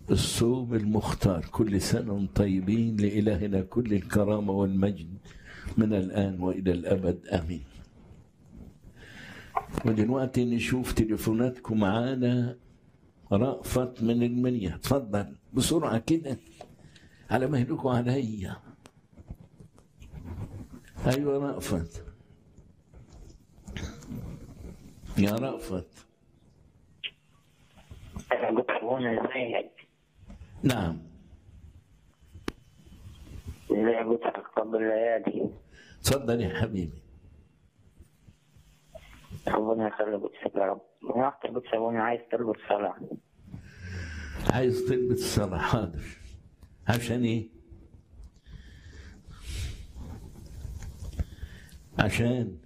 الصوم المختار كل سنة وانتم طيبين لإلهنا كل الكرامة والمجد من الآن وإلى الأبد آمين ودلوقتي نشوف تليفوناتكم معانا رأفت من المنيا اتفضل بسرعة كده على مهلكم عليا أيوة رأفت يا رأفت انا قلت ابونا ازيك نعم ازاي قلت قبل الليالي تفضل يا حبيبي ربنا يخلي قدسك يا رب رحت قلت ابونا عايز تربط صلاة عايز تلبس الصلاة حاضر عشان ايه؟ عشان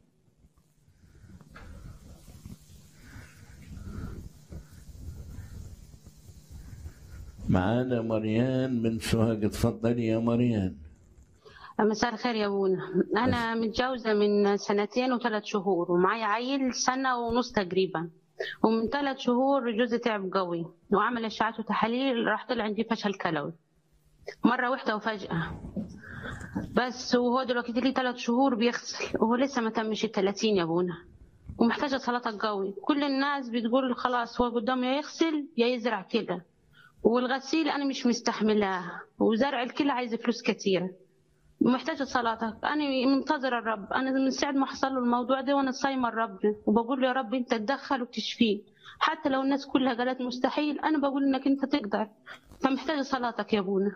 معانا مريان من سوهاج اتفضلي يا مريان مساء الخير يا ابونا انا متجوزه من سنتين وثلاث شهور ومعايا عيل سنه ونص تقريبا ومن ثلاث شهور جوزي تعب قوي وعمل اشعاعات وتحاليل راح طلع عندي فشل كلوي مره واحده وفجاه بس وهو دلوقتي لي ثلاث شهور بيغسل وهو لسه ما تمش ال 30 يا ابونا ومحتاجه صلاتك قوي كل الناس بتقول خلاص هو قدامه يا يغسل يا يزرع كلى والغسيل انا مش مستحملاه وزرع الكلى عايز فلوس كتيره محتاجة صلاتك أنا منتظرة الرب أنا من ساعة ما حصل له الموضوع ده وأنا صايمة الرب وبقول له يا رب أنت تدخل وتشفيه حتى لو الناس كلها قالت مستحيل أنا بقول إنك أنت تقدر فمحتاجة صلاتك يا أبونا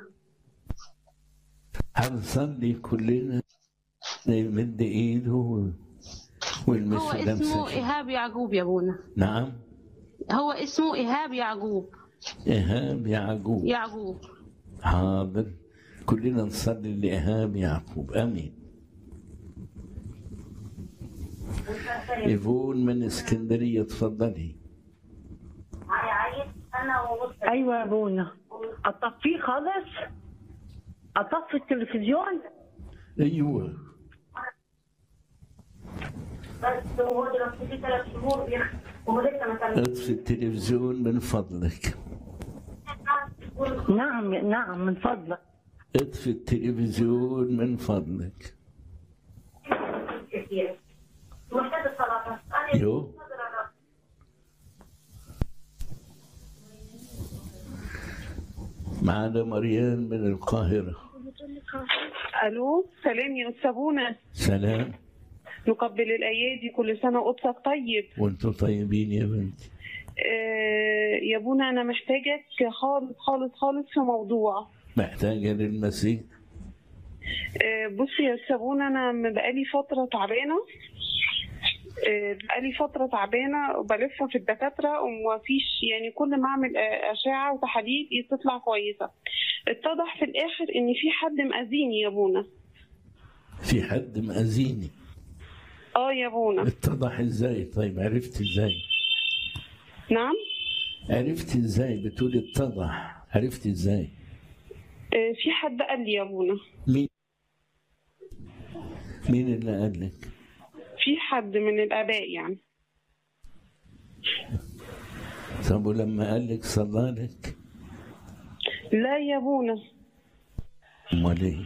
هنصلي كلنا نمد ايده هو والمس اسمه لمسة إيهاب يعقوب يا أبونا نعم هو اسمه إيهاب يعقوب إيهاب يعقوب يعقوب حاضر كلنا نصلي لإيهاب يعقوب آمين إيفون من اسكندرية تفضلي ايوه يا ابونا اطفيه خالص اطفي التلفزيون أيوه بس هو دلوقتي في ثلاث شهور بيخ- وهو لسه ما تمش اطفي التلفزيون من فضلك نعم نعم من فضلك اطفي التلفزيون من فضلك كتير محتاج صلاتك أنا يو منتظرة الرب معنا مريان من القاهرة الو سلام يا استاذ بونا سلام نقبل الايادي كل سنه وقدسك طيب وانتم طيبين يا بنتي آه يا بونا انا محتاجك خالص خالص خالص في موضوع محتاجة للمسيح آه بصي يا استاذ بونا انا بقالي فتره تعبانه آه بقالي فتره تعبانه وبلف في الدكاتره ومفيش يعني كل ما اعمل آه، اشعه وتحاليل تطلع كويسه اتضح في الاخر ان في حد مأذيني يا بونا في حد مأذيني اه يا بونا اتضح ازاي طيب عرفت ازاي نعم عرفت ازاي بتقول اتضح عرفت ازاي آه في حد قال لي يا بونا مين مين اللي قال لك في حد من الاباء يعني طب ولما قال لك صلى لك لا يا بونا امال ايه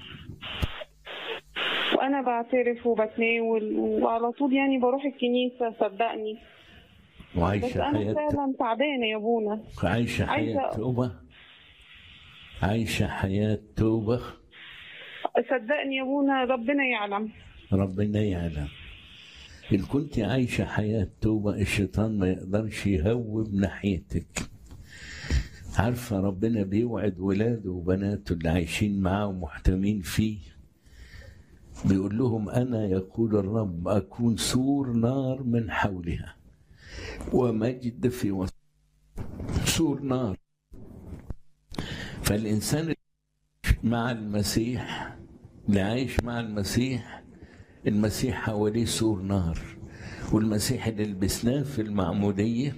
وانا بعترف وبتناول وعلى طول يعني بروح الكنيسه صدقني بس وعايشة انا حياة فعلا تعبانه يا بونا عايشة حياة عايزة- توبة عايشة حياة توبة صدقني يا بونا ربنا يعلم ربنا يعلم إن كنت عايشة حياة توبة الشيطان ما يقدرش يهوب ناحيتك عارفة ربنا بيوعد ولاده وبناته اللي عايشين معاه ومحتمين فيه بيقول لهم أنا يقول الرب أكون سور نار من حولها ومجد في وسط سور نار فالإنسان اللي مع المسيح اللي عايش مع المسيح المسيح حواليه سور نار والمسيح اللي لبسناه في المعمودية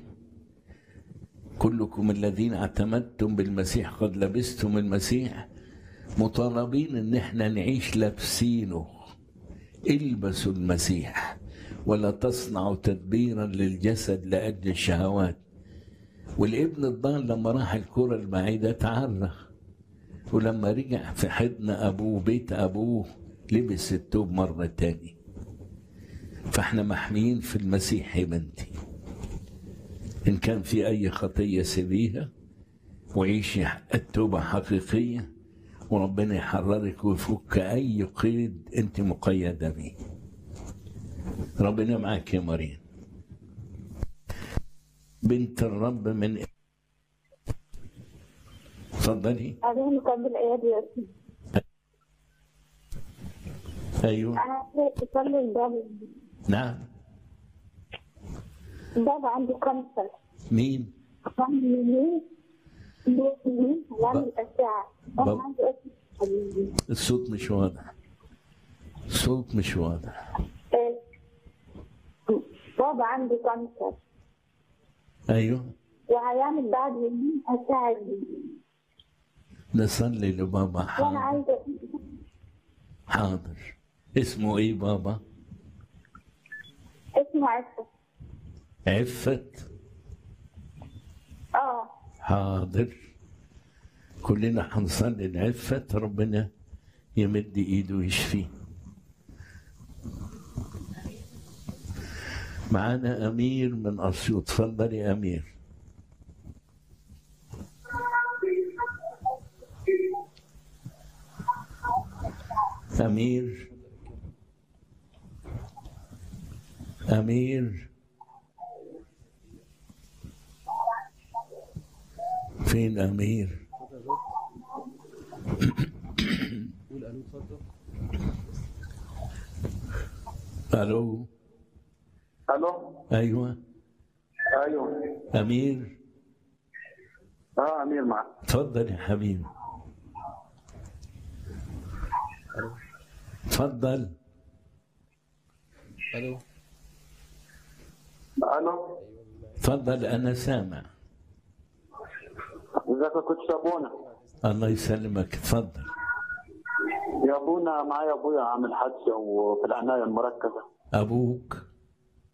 كلكم الذين اعتمدتم بالمسيح قد لبستم المسيح مطالبين ان احنا نعيش لابسينه البسوا المسيح ولا تصنعوا تدبيرا للجسد لاجل الشهوات والابن الضال لما راح الكرة البعيدة تعرى ولما رجع في حضن أبوه بيت أبوه لبس التوب مرة تاني فاحنا محميين في المسيح يا بنتي إن كان في أي خطية سيبيها وعيشي التوبة حقيقية وربنا يحررك ويفك أي قيد أنت مقيدة بيه ربنا معاك يا مريم بنت الرب من اتفضلي بعدين نكمل ايادي يا أستاذ. ايوه انا عايزة اصلي البابا نعم البابا عنده كانسر مين عندي يمين يمين وعندي اشعه بابا. انا عندي اسم الصوت مش واضح الصوت مش واضح إيه. بابا عنده كانسر ايوه وهيعمل بعد يومين أشعة نصلي لبابا وأنا حاضر عايزة حاضر اسمه ايه بابا اسمه عفة عفت اه حاضر كلنا هنصلي لعفت ربنا يمد ايده ويشفيه معانا امير من اسيوط اتفضل يا امير امير امير فين امير الو الو ايوه ايوه امير اه امير معك تفضل يا حبيبي تفضل الو تفضل انا سامع ازيك يا كوتش ابونا الله يسلمك تفضل يا ابونا معايا ابويا عامل حادثه وفي العنايه المركزه ابوك